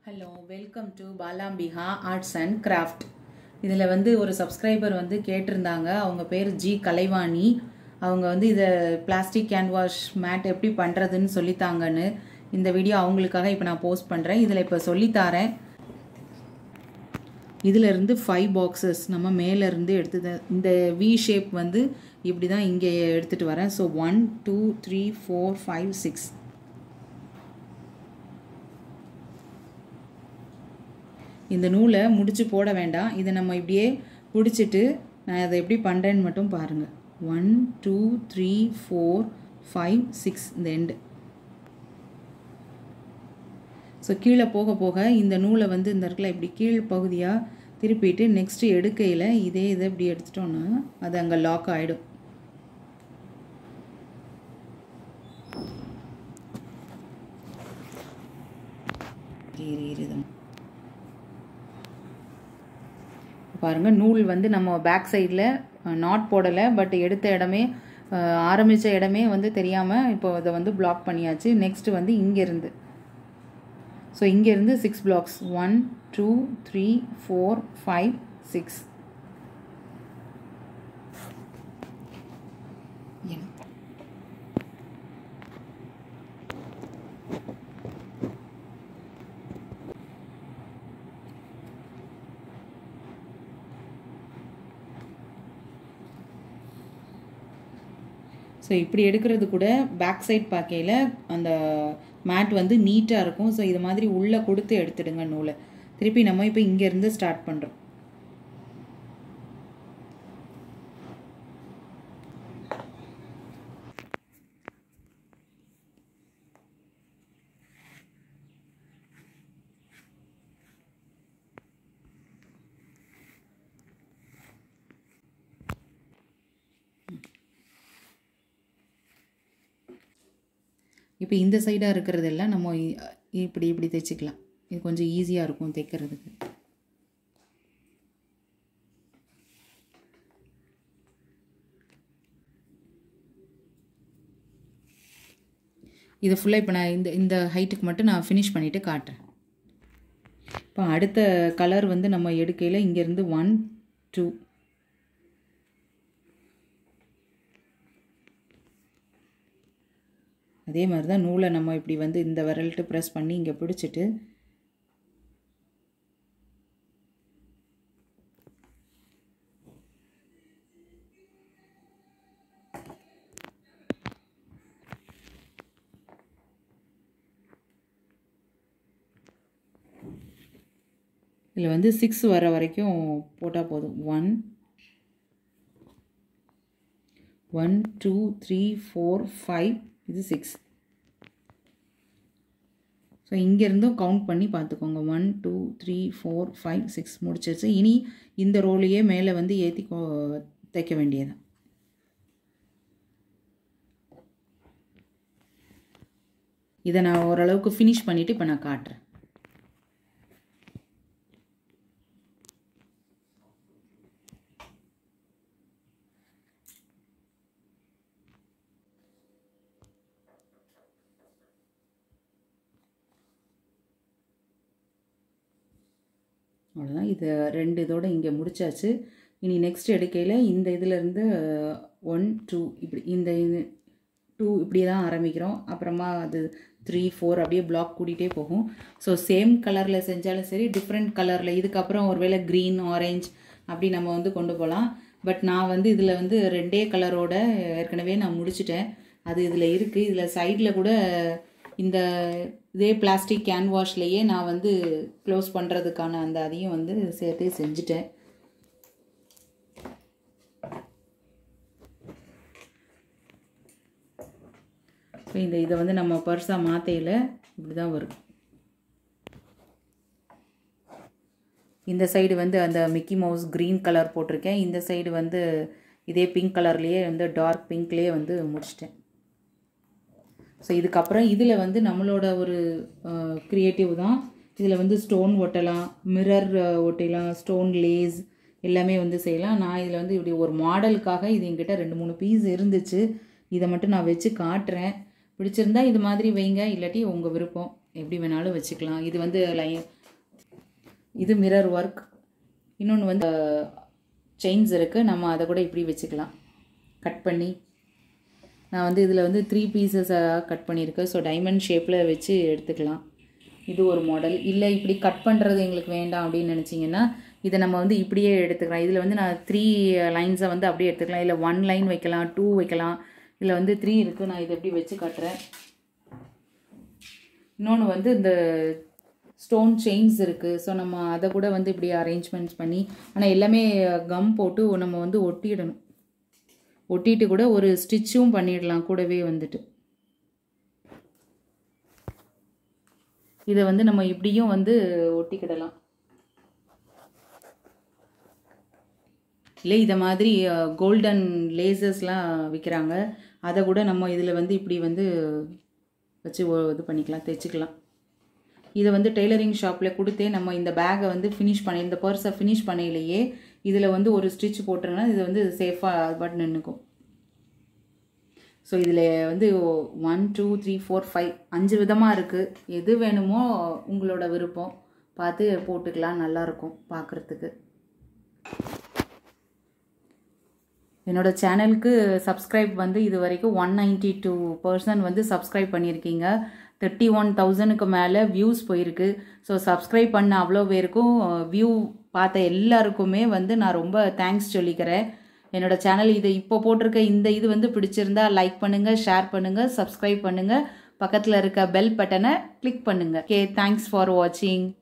hello welcome to Balambika arts and craft இதில் வந்து ஒரு சப்ஸ்கிரைபர் வந்து கேட்டிருந்தாங்க அவங்க பேர் ஜி கலைவாணி அவங்க வந்து இதை பிளாஸ்டிக் கேன்வாஷ் மேட் எப்படி பண்ணுறதுன்னு சொல்லித்தாங்கன்னு இந்த வீடியோ அவங்களுக்காக இப்போ நான் போஸ்ட் பண்ணுறேன் இதில் இப்போ சொல்லித்தாரேன் இதிலிருந்து ஃபைவ் பாக்ஸஸ் நம்ம மேலேருந்து எடுத்து இந்த வி ஷேப் வந்து இப்படி தான் இங்கே எடுத்துகிட்டு வரேன் so one two three four five six இந்த நூலை முடிச்சு போட வேண்டாம் இதை நம்ம இப்படியே பிடிச்சிட்டு நான் அதை எப்படி பண்ணுறேன்னு மட்டும் பாருங்கள் one two three four five six இந்த எண்டு ஸோ கீழே போக போக இந்த நூலை வந்து இந்த இடத்துல இப்படி கீழ் பகுதியாக திருப்பிட்டு நெக்ஸ்ட்டு எடுக்கையில் இதே இதை இப்படி எடுத்துட்டோன்னா அது அங்கே லாக் ஆகிடும் பாருங்கள் நூல் வந்து நம்ம பேக் சைடில் நாட் போடலை பட் எடுத்த இடமே ஆரம்பித்த இடமே வந்து தெரியாமல் இப்போ அதை வந்து பிளாக் பண்ணியாச்சு நெக்ஸ்ட்டு வந்து இங்கேருந்து ஸோ இங்கேருந்து six blocks one two three four five six so இப்படி எடுக்கிறது கூட பேக் சைட் பார்க்கையில் அந்த மேட் வந்து நீட்டாக இருக்கும் ஸோ இது மாதிரி உள்ளே கொடுத்து எடுத்துடுங்க நூலை திருப்பி நம்ம இப்போ இங்கேருந்து ஸ்டார்ட் பண்ணுறோம் இப்போ இந்த சைடாக இருக்கிறதெல்லாம் நம்ம இப்படி இப்படி தைச்சிக்கலாம் இது கொஞ்சம் ஈஸியாக இருக்கும் தைக்கிறதுக்கு இதை ஃபுல்லாக இப்போ நான் இந்த இந்த ஹைட்டுக்கு மட்டும் நான் ஃபினிஷ் பண்ணிவிட்டு காட்டுறேன் இப்போ அடுத்த கலர் வந்து நம்ம எடுக்கையில் இங்கேருந்து ஒன் டூ அதே மாதிரி தான் நூலை நம்ம இப்படி வந்து இந்த விரல்ட்டு ப்ரெஸ் பண்ணி இங்கே பிடிச்சிட்டு இதில் வந்து சிக்ஸ் வர வரைக்கும் போட்டால் போதும் one one two three four five இது சிக்ஸ் ஸோ இங்கேருந்தும் கவுண்ட் பண்ணி பார்த்துக்கோங்க one two three four five six முடிச்சிருச்சு இனி இந்த ரோலையே மேலே வந்து ஏற்றி தைக்க வேண்டியதான் இதை நான் ஓரளவுக்கு ஃபினிஷ் பண்ணிவிட்டு இப்போ நான் காட்டுறேன் அவ்வளோதான் இதை ரெண்டு இதோட இங்கே முடிச்சாச்சு இனி நெக்ஸ்ட் எடுக்கையில் இந்த இதிலேருந்து ஒன் டூ இப்படி இந்த இது டூ இப்படி தான் ஆரம்பிக்கிறோம் அப்புறமா அது த்ரீ ஃபோர் அப்படியே பிளாக் கூட்டிகிட்டே போகும் ஸோ சேம் கலரில் செஞ்சாலும் சரி டிஃப்ரெண்ட் கலரில் இதுக்கப்புறம் ஒரு வேளை க்ரீன் ஆரஞ்ச் அப்படி நம்ம வந்து கொண்டு போகலாம் பட் நான் வந்து இதில் வந்து ரெண்டே கலரோட ஏற்கனவே நான் முடிச்சிட்டேன் அது இதில் இருக்குது இதில் சைடில் கூட இந்த இதே பிளாஸ்டிக் கேன்வாஷ்லேயே நான் வந்து க்ளோஸ் பண்ணுறதுக்கான அந்த அதையும் வந்து சேர்த்தே செஞ்சுட்டேன் இப்போ இந்த இதை வந்து நம்ம பர்ஸாக மாற்றையில் இப்படி தான் வரும் இந்த சைடு வந்து அந்த மிக்கி மவுஸ் க்ரீன் கலர் போட்டிருக்கேன் இந்த சைடு வந்து இதே பிங்க் கலர்லேயே வந்து டார்க் பிங்க்லேயே வந்து முடிச்சிட்டேன் ஸோ இதுக்கப்புறம் இதில் வந்து நம்மளோட ஒரு க்ரியேட்டிவ் தான் இதில் வந்து ஸ்டோன் ஒட்டலாம் மிரர் ஒட்டலாம் ஸ்டோன் லேஸ் எல்லாமே வந்து செய்யலாம் நான் இதில் வந்து இப்படி ஒரு மாடலுக்காக இது என்கிட்ட ரெண்டு மூணு பீஸ் இருந்துச்சு இதை மட்டும் நான் வச்சு காட்டுறேன் பிடிச்சிருந்தா இது மாதிரி வைங்க இல்லாட்டி உங்கள் விருப்பம் எப்படி வேணாலும் வச்சுக்கலாம் இது வந்து லை இது மிரர் ஒர்க் இன்னொன்று வந்து செயின்ஸ் இருக்குது நம்ம அதை கூட இப்படி வச்சுக்கலாம் கட் பண்ணி நான் வந்து இதில் வந்து த்ரீ பீசஸாக கட் பண்ணியிருக்கேன் ஸோ டைமண்ட் ஷேப்பில் வச்சு எடுத்துக்கலாம் இது ஒரு மாடல் இல்லை இப்படி கட் பண்ணுறது எங்களுக்கு வேண்டாம் அப்படின்னு நினச்சிங்கன்னா இதை நம்ம வந்து இப்படியே எடுத்துக்கலாம் இதில் வந்து நான் த்ரீ லைன்ஸை வந்து அப்படியே எடுத்துக்கலாம் இல்லை ஒன் லைன் வைக்கலாம் டூ வைக்கலாம் இதில் வந்து த்ரீ இருக்குது நான் இதை எப்படி வச்சு காட்டுறேன் இன்னொன்று வந்து இந்த ஸ்டோன் செயின்ஸ் இருக்குது ஸோ நம்ம அதை கூட வந்து இப்படி அரேஞ்ச்மெண்ட்ஸ் பண்ணி ஆனால் எல்லாமே கம் போட்டு நம்ம வந்து ஒட்டிடணும் ஒட்டிட்டு கூட ஒரு ஸ்டிச்சும் பண்ணிடலாம் கூடவே வந்துட்டு இதை வந்து நம்ம இப்படியும் வந்து ஒட்டிக்கிடலாம் இல்லை இதை மாதிரி கோல்டன் லேசர்ஸ்லாம் விற்கிறாங்க அதை கூட நம்ம இதில் வந்து இப்படி வந்து வச்சு ஒ- இது பண்ணிக்கலாம் தைச்சிக்கலாம் இதை வந்து டெய்லரிங் ஷாப்பில் கொடுத்தே நம்ம இந்த பேக்கை வந்து ஃபினிஷ் பண்ணி இந்த பர்ஸை ஃபினிஷ் பண்ணையிலேயே இதில் வந்து ஒரு ஸ்டிச் போட்டோம்னா இது வந்து சேஃபாக பட் நின்றுக்கும் ஸோ இதில் வந்து one two three four five அஞ்சு விதமாக இருக்குது எது வேணுமோ உங்களோட விருப்பம் பார்த்து போட்டுக்கலாம் நல்லாயிருக்கும் பார்க்குறதுக்கு என்னோட சேனலுக்கு சப்ஸ்கிரைப் வந்து இது வரைக்கும் ஒன் நைன்டி டூ பர்சன்ட் வந்து சப்ஸ்கிரைப் பண்ணியிருக்கீங்க தேர்ட்டி ஒன் தௌசண்ட்க்கு மேலே வியூஸ் போயிருக்கு ஸோ சப்ஸ்கிரைப் பண்ண அவ்வளோ பேருக்கும் வியூ பார்த்த எல்லாருக்குமே வந்து நான் ரொம்ப தேங்க்ஸ் சொல்லிக்கிறேன் என்னோட சேனல் இது இப்போ போட்டிருக்க இந்த இது வந்து பிடிச்சிருந்தா லைக் பண்ணுங்கள் ஷேர் பண்ணுங்கள் சப்ஸ்கிரைப் பண்ணுங்கள் பக்கத்தில் இருக்க பெல் பட்டனை கிளிக் பண்ணுங்கள் ஓகே தேங்க்ஸ் ஃபார் வாட்சிங்